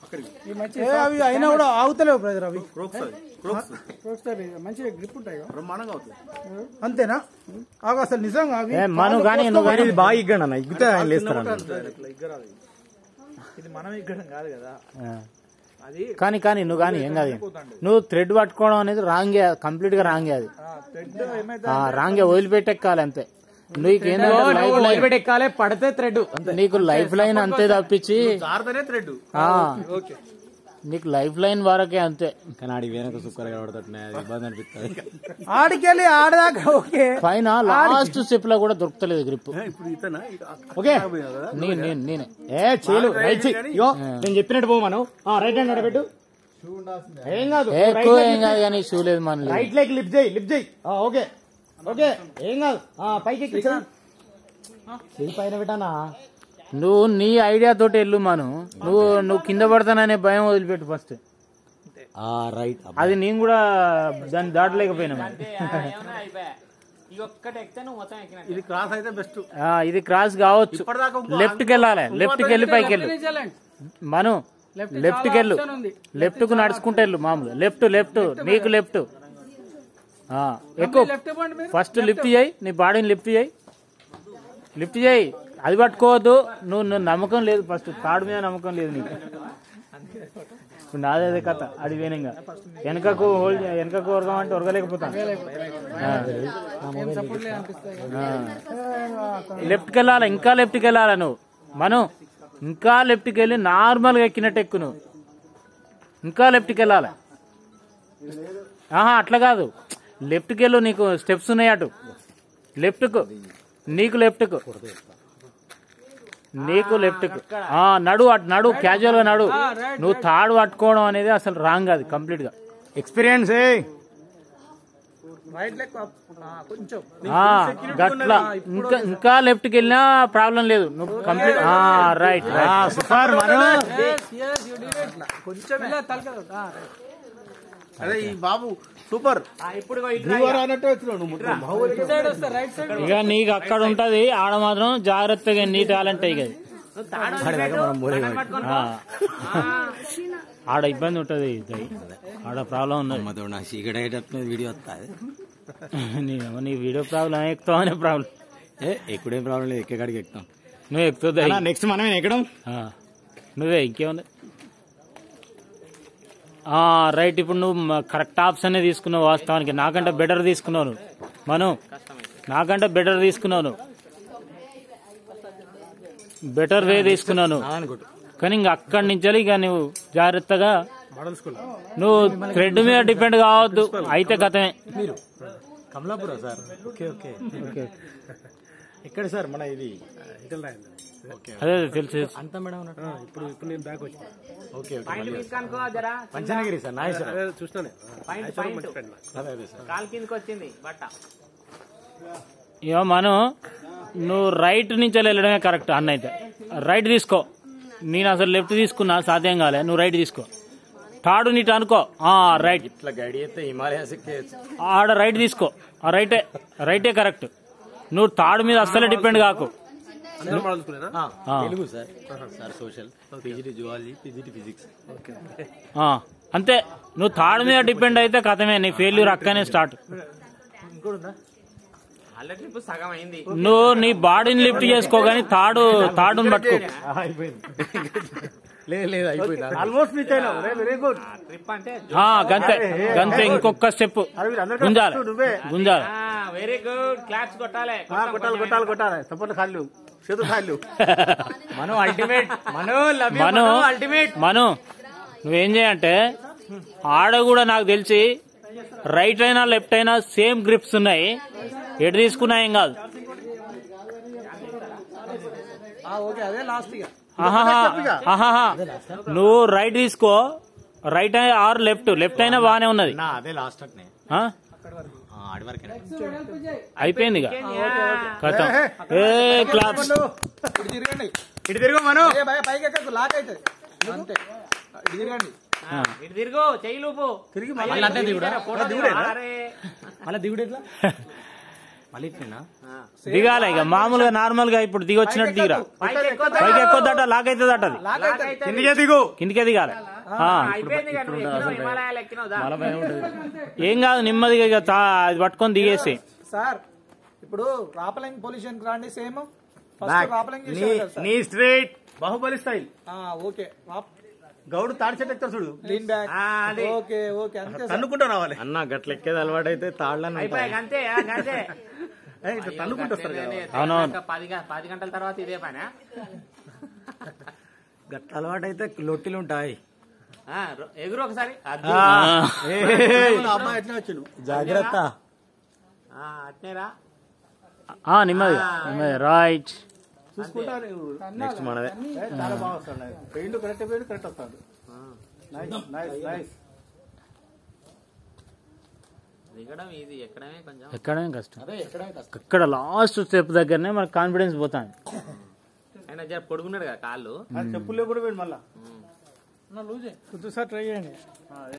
ఈ మంచి ఏ, అవి అయినా కూడా ఆగుతలేవు బ్రదర్ అవి క్రోక్స్ అది క్రోక్స్ ఒకసారి మంచిగా గ్రిప్ ఉంటాయి కదా. బ్రహ్మాండంగా అవుతుంది అంతేనా ఆగు అసలు నిజంగా అవి ఏ మను కానీ నువ్వు కానీ బాగా ఇగ్గండి అన్న ఇగ్గితే ఆయన లేస్తారు ఇది మనం ఇక్కడ కాదు కదా అది కానీ కానీ నువ్వు కానీ ఏం కాదు నువ్వు థ్రెడ్ పట్టుకోవడం అనేది రాంగే కంప్లీట్ గా రాంగే అది థ్రెడ్ ఏమైతే ఆ, రాంగే వదిలిపెట్టెక్కాలి అంతే నీకు ఏంటంటే లైఫ్ లైన్ ఎక్కాలే పడితే థ్రెడ్ నీకు లైఫ్ లైన్ అంతే తప్పించి జారుతనే థ్రెడ్ ఆ, నీకు లైఫ్ లైన్ వరకే అంతే కానీ ఆడి వెనక సూపర్ గా పడుతున్నాయి అది ఇబ్బంది అనిపిస్తుంది ఆడికెళ్ళి ఆడదాకా ఓకే పైన లాస్ట్ స్టెప్ లో కూడా దొరుకుతలేదు గ్రిప్ ఇప్పుడు ఇతన ఓకే కదా నేను నేను నేనే ఏ చేయలు రైట్ చెయ్యి ఇగో నేను చెప్పినట్టు పో మనం రైట్ హ్యాండ్ పెట్టు ఏం కాదు ఏ, ఎక్కువ ఏం కాదు కానీ షూ లేదు మన రైట్ లెగ్ లిఫ్ట్ చేయి లిఫ్ట్ చేయి ఆ, ఓకే ఓకే ఏం కాదు ఆ, పైకి ఎక్కి చెయ్యి. చెయ్యి పైన పెట్టానా నువ్వు నీ ఐడియా తోటి వెళ్ళు మను నువ్వు నువ్వు కింద పడతాననే భయం వదిలిపెట్టు ఫస్ట్ ఆ రైట్ అది నేను కూడా దాన్ని దాటలేకపోయినా మరి. ఇది క్రాస్ అయితే బెస్ట్ ఆ, ఇది క్రాస్ కావచ్చు ఇప్పటిదాకా ఇంకో లెఫ్ట్ కి వెళ్ళాలి లెఫ్ట్ కి వెళ్ళి పైకి వెళ్ళు మను లెఫ్ట్ కి వెళ్ళు లెఫ్ట్ కు నడుచుకుంటూ వెళ్ళు మామూలు లెఫ్ట్ లెఫ్ట్ నీకు లెఫ్ట్ ఎక్కువ ఫస్ట్ లిఫ్ట్ చేయి నీ బాడీని లిఫ్ట్ చేయి లిఫ్ట్ చేయి అది పట్టుకోవద్దు నువ్వు నువ్వు నమ్మకం లేదు ఫస్ట్ తాడు మీద నమ్మకం లేదు నీకు ఇప్పుడు నాదే అదే కథ అది వేనంగా వెనకకు హోల్డ్ వెనకకు ఉరగం అంటే ఉరగలేకపోతాను లెఫ్ట్కి వెళ్ళాలి ఇంకా లెఫ్ట్కి వెళ్ళాలి నువ్వు మనం ఇంకా లెఫ్ట్కి వెళ్ళి నార్మల్గా ఎక్కినట్టు ఎక్కు నువ్వు ఇంకా లెఫ్ట్కి వెళ్ళాలి ఆహా అట్లా కాదు లెఫ్ట్కి వెళ్ళు నీకు స్టెప్స్ ఉన్నాయి అటు లెఫ్ట్కు నీకు లెఫ్ట్కు నీకు లెఫ్ట్కు ఆ, నడు అటు నడు క్యాజువల్ గా నడు నువ్వు తాడు పట్టుకోవడం అనేది అసలు రాంగ్ అది కంప్లీట్ గా ఎక్స్పీరియన్స్ ఏ రైట్ లెగ్ కొంచెం ఆ, గట్ల ఇంకా ఇంకా లెఫ్ట్ కి వెళ్ళినా ప్రాబ్లం లేదు నువ్వు కంప్లీట్ రైట్ రైట్ సూపర్ మనం కొంచెం ఇలా తలక అదే ఈ బాబు సూపర్ అన్నట్టు వచ్చినావు నువ్వు మొత్తం. సైడ్ వస్తే రైట్ సైడ్ ఇక నీకు అక్కడ ఉంటది ఆడ మాత్రం జాగ్రత్తగా నీ టాలెంట్ ఇక అది. మనం పోలే ఆ. ఆడ ఇబ్బంది ఉంటది ఇది. ఆడ ప్రాబ్లం ఉన్నది మతో నా చీకటి అయ్యేటట్టు వీడియో వస్తాయి నీ నీ వీడియో ప్రాబ్లం ఎక్కుతావు అనే ప్రాబ్లం ఏ ఎక్కుడేం ప్రాబ్లం లేదు ఎక్కడికి ఎక్కుతాం నువ్వు ఎక్కుతుంది నెక్స్ట్ మనమే ఎక్కడం నువ్వే ఇంకేముంది ఆ, రైట్ ఇప్పుడు నువ్వు కరెక్ట్ ఆప్షన్ తీసుకున్నావు వాస్తవానికి నాకంటే బెటర్ తీసుకున్నావు నువ్వు మను నాకంటే బెటర్ తీసుకున్నావు నువ్వు బెటర్ వే తీసుకున్నాను అనుకుంటు కానీ ఇంక అక్కడి నుంచి ఇక నువ్వు జాగ్రత్తగా నువ్వు థ్రెడ్ మీద డిపెండ్ కావద్దు అయితే గతమే Kamalapuram sir okay okay okay ఎక్కడ సార్ మన ఇది అదే తెలుసు అంతా మేడం ఇప్పుడు ఇప్పుడు నేను బ్యాక్ వచ్చి ఓకే ఓకే పంచనగిరి సార్ నాయ సార్ చూస్తానే అదే అదే సార్ ఇక మనం నువ్వు రైట్ నుంచి వెళ్ళడమే కరెక్ట్ అన్న అయితే రైట్ తీసుకో నేను అసలు లెఫ్ట్ తీసుకున్నా సాధ్యం కాలే నువ్వు రైట్ తీసుకో తాడు నీట్ అనుకో ఆ రైట్ ఇట్లా గైడ్ చేస్తే హిమాలయాస్ ఎక్కేయచ్చు ఆడ రైట్ తీసుకో ఆ రైటే రైటే కరెక్ట్ నువ్వు తాడు మీద అస్సలే డిపెండ్ కాకు అందరం మోడల్స్కునేనా ఆ. Telugu sir sir social PGT zoology PGT physics ఆ, అంతే నువ్వు తాడు మీద డిపెండ్ అయితే కథమే నీ ఫెయిల్యూర్ అక్కనే స్టార్ట్ నువ్వు నీ బాడీని లిఫ్ట్ చేసుకో కానీ తాడు తాడుని పట్టుకో అయిపోయింది లేదు లేదు అయిపోయింది ఆల్మోస్ట్ రీచ్ అయినా వెరీ గుడ్ ఆ, గంతే గంతే ఇంకొక స్టెప్ గుంజాలి గుంజాలి వెరీ గుడ్ క్లాప్స్ కొట్టాలి కొట్టాలి కొట్టాలి కొట్టాలి సపోర్ట్ కాళ్ళు చేతులు కాళ్ళు Manu ultimate Manu love Manu ultimate Manu నువ్వేం చేయంటే ఆడ కూడా నాకు తెలిసి రైట్ అయినా లెఫ్ట్ అయినా సేమ్ గ్రిప్స్ ఉన్నాయి ఎటు తీసుకున్నా ఏం కాదు ఓకే అదే లాస్ట్ ఇక ఆహాహా, ఆహాహా. నువ్వు రైట్ తీసుకో రైట్ ఆర్ లెఫ్ట్ లెఫ్ట్ అయినా బాగానే ఉన్నది నా అదే లాస్ట్ అట్నే ఆ? ఆడి వరకే అయిపోయింది ఇక కథం ఏ క్లాప్స్ ఇటు తిరగండి ఇటు తిరుగు మనం ఏ భయ పైకి ఎక్కకు లాక్ అవుతుంది అంతే ఇటు తిరగండి ఇటు తిరుగు చెయ్యి లూపు తిరిగి మళ్ళీ అంటే దిగుడా ఫోటో దిగుడే మళ్ళీ దిగుడు ఎట్లా మళ్ళీ ఇట్లేనా దిగాలి ఇక మామూలుగా నార్మల్ గా ఇప్పుడు దిగి వచ్చినట్టు దిగిరా పైకి ఎక్కువ పైకి ఎక్కువదట లాక్ అవుతుంది అట అది లాక్ అయితే కిందికే దిగు కిందికే దిగాలి ఆ. అయిపోయింది కదా నువ్వు ఎక్కినావు, హిమాలయాలు ఎక్కినావు దా. ఏం కాదు నెమ్మదిగా ఇక తా- అది పట్టుకొని దిగేసి సార్ ఇప్పుడు రాపలింగ్ పొల్యూషన్ రాండి సేమ్ బ్యాక్ ఫస్ట్ రాపలింగ్ నీ చేసారు కదా సార్ నీ స్ట్రైట్ బాహుబలి స్టైల్ ఆ, ఓకే గౌడు తాడి చెట్టు ఎక్కుతాడు చూడు లీన్ బ్యాక్ ఆ, అది. ఓకే ఓకే అంతే సార్ తన్నుకుంటా రావాలి అన్న గట్ల ఎక్కేది అలవాటు అయితే తాళ్ళని అయిపోయాక అంతే ఆ, అంతే ఏ, ఇట్లా తన్నుకుంటూ వస్తారు కదా అవునవును. ఇంకా పది గ- పది గంటల తర్వాత ఇదే పని గట్ల అలవాటు అయితే లొట్టిలు ఉంటాయి ఎగురు ఒకసారి అది. ఆ. అమ్మాయి ఎట్లా వచ్చిండు జాగ్రత్త ఆ, అట్నేరా ఆ, నెమ్మదిగా నెమ్మదిగా రైట్ చూసుకుంటా నెక్స్ట్ మనదే చాలా బాగా వస్తాడు పెయింట్ కరెక్ట్ పెయింట్ కరెక్ట్ వస్తాడు నైస్ నైస్ నైస్ దిగడం ఇది ఎక్కడమే కొంచెం ఎక్కడమే కష్టం ఇక్కడ లాస్ట్ స్టెప్ దగ్గరనే మనకు కాన్ఫిడెన్స్ పోతాంది ఆయన జర పొడుగున్నాడు కదా కాళ్ళు చెప్పులే కూడా పోయింది మళ్ళా కొంచెం సార్ ట్రై చేయండి